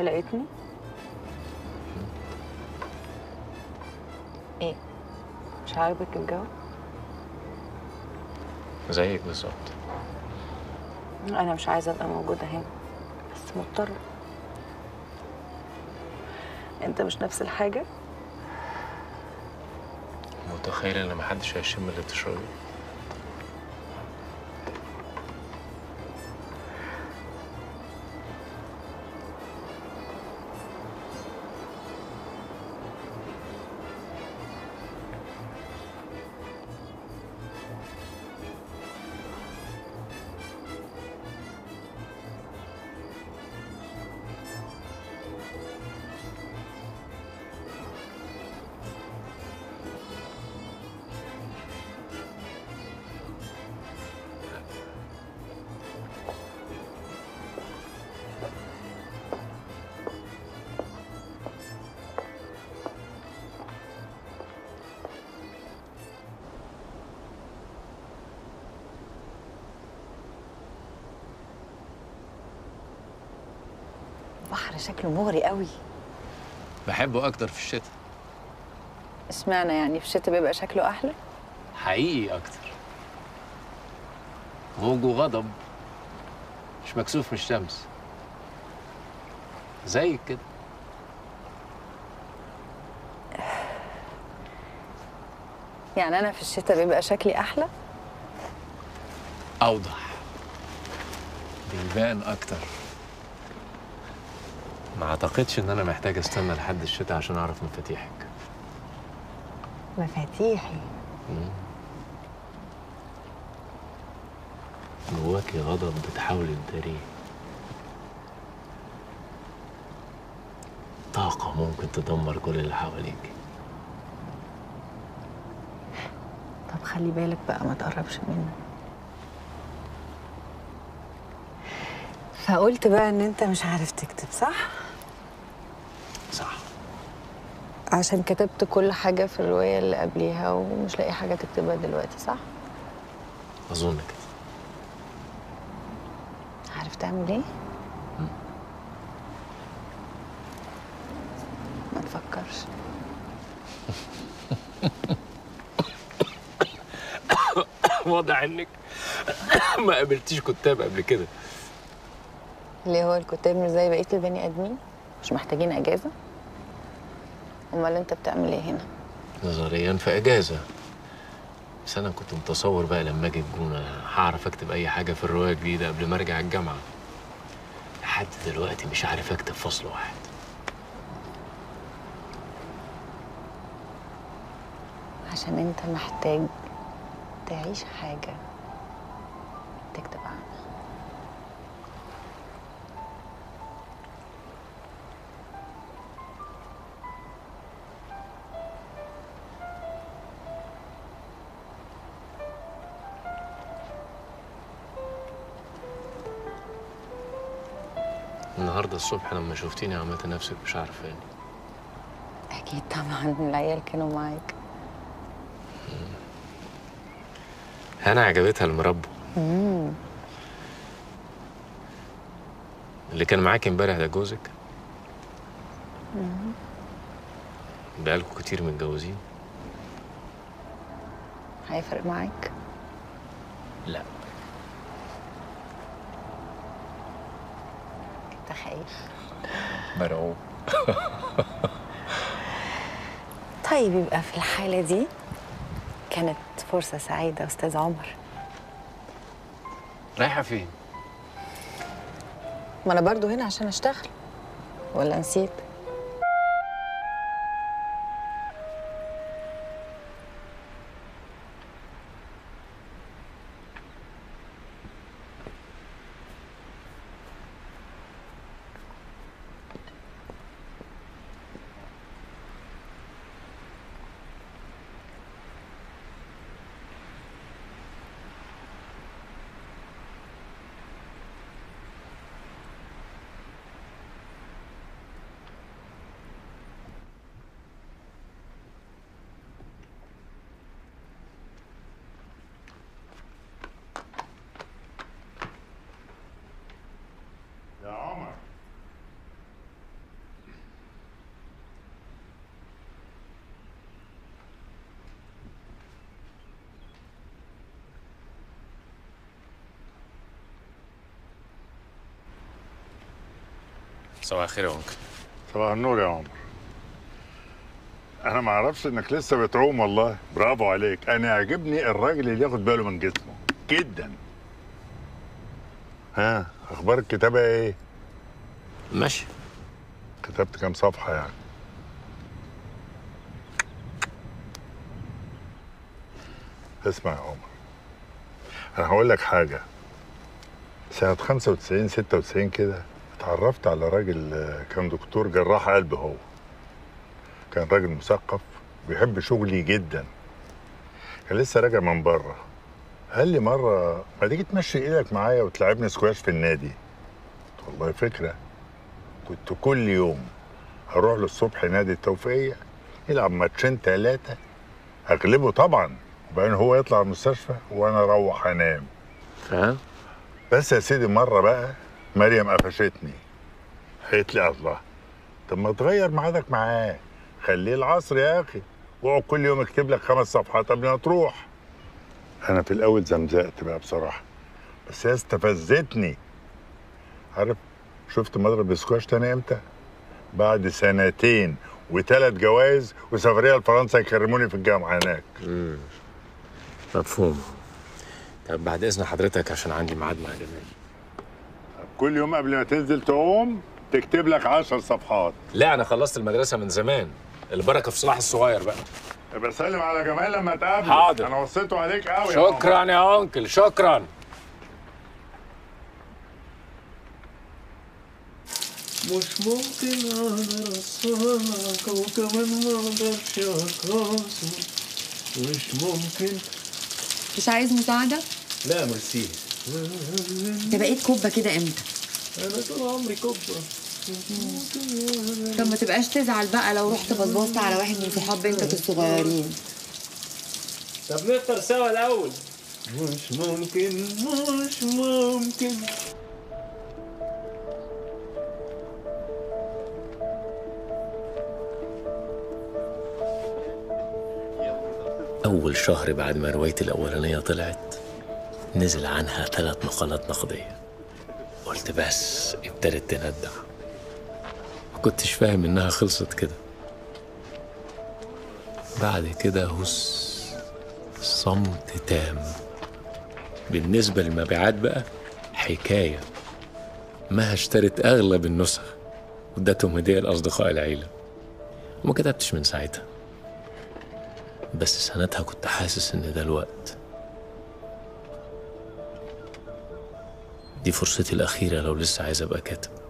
لقيتني ايه مش عاجبك الجو زيك بالظبط انا مش عايزه ابقى موجوده هنا بس مضطره انت مش نفس الحاجه متخيل ان محدش هيشم اللي بتشربيه البحر شكله مغري قوي بحبه اكتر في الشتاء اشمعنى يعني في الشتاء بيبقى شكله احلى حقيقي اكتر موج وغضب مش مكسوف من الشمس زيك كده يعني انا في الشتاء بيبقى شكلي احلى اوضح بيبان اكتر ما اعتقدش ان انا محتاج استنى لحد الشتاء عشان اعرف مفاتيحك مفاتيحي جواكي غضب بتحاولي تداريه طاقة ممكن تدمر كل اللي حواليك طب خلي بالك بقى ما تقربش منه فقلت بقى ان انت مش عارف تكتب صح صح عشان كتبت كل حاجة في الرواية اللي قبليها ومش لاقي حاجة تكتبها دلوقتي صح أظن كده عارف تعمل ايه ما تفكرش واضح انك ما قابلتيش كتاب قبل كده اللي هو الكتاب مش زي بقية البني آدمين مش محتاجين أجازة أمال أنت بتعمل إيه هنا؟ نظريا في اجازه بس انا كنت متصور بقى لما اجي الجونه هعرف اكتب اي حاجه في الروايه الجديده قبل ما ارجع الجامعه لحد دلوقتي مش عارف اكتب فصل واحد عشان أنت محتاج تعيش حاجة تكتب عنها النهارده الصبح لما شفتيني عملت نفسك مش عارفاني أكيد طبعا العيال كانوا معاك هنا عجبتها المربى مم. اللي كان معاك امبارح ده جوزك مم. بقالكوا كتير متجوزين هيفرق معاك لا أنت خايف مرعوب طيب يبقى في الحالة دي كانت فرصة سعيدة أستاذ عمر رايحه فين ما أنا برضو هنا عشان أشتغل ولا نسيت؟ صباح الخير يا انكل صباح النور يا عمر انا ما اعرفش انك لسه بتعوم والله برافو عليك انا يعجبني الراجل اللي ياخد باله من جسمه جدا ها اخبار الكتابه ايه ماشي كتبت كام صفحه يعني اسمع يا عمر انا هقول لك حاجه سنه 95 96 كده اتعرفت على راجل آه، كان دكتور جراح قلب هو كان راجل مثقف بيحب شغلي جدا كان لسه راجع من بره قال لي مره ما تيجي تمشي ايدك معايا وتلعبني سكواش في النادي قلت والله فكره كنت كل يوم اروح له الصبح نادي التوفيقيه يلعب ماتشين ثلاثه اغلبه طبعا وبعدين هو يطلع المستشفى وانا اروح انام فاهم بس يا سيدي مره بقى مريم قفشتني قالت لي الله طب ما تغير ميعادك معاه خليه العصر يا اخي واقعد كل يوم اكتب لك خمس صفحات قبل ما تروح انا في الاول زمزقت بقى بصراحه بس هي استفزتني عارف شفت مضرب السكواش تاني امتى بعد سنتين وثلاث جوائز وسفريه لفرنسا يكرموني في الجامعه هناك مفهوم طب بعد اذن حضرتك عشان عندي ميعاد مع جمال كل يوم قبل ما تنزل تقوم تكتب لك عشر صفحات لا انا خلصت المدرسه من زمان البركه في صلاح الصغير بقى بسلم على جمال لما تقابله حاضر. انا وصيته عليك قوي يا عمر. شكرا يا انكل شكرا مش ممكن اقدر اصفاك وكمان ما اقدرش اقاسم مش ممكن مش عايز مساعدة؟ لا ميرسي انت بقيت كوبة كده امتى؟ انا طول عمري كبه طب ما تبقاش تزعل بقى لو رحت بصبصت على واحد من صحاب بنتك الصغيرين طب نفطر سوا الاول مش ممكن مش ممكن أول شهر بعد ما روايتي الأولانية طلعت نزل عنها ثلاث مقالات نقدية قلت بس ابتدت تندع ما كنتش فاهم إنها خلصت كده بعد كده هس صمت تام بالنسبة للمبيعات بقى حكاية ما اشترت أغلب النسخ وادتهم هدية لأصدقاء العيلة وما كتبتش من ساعتها بس سنتها كنت حاسس ان ده الوقت دي فرصتي الأخيرة لو لسه عايز أبقى كاتب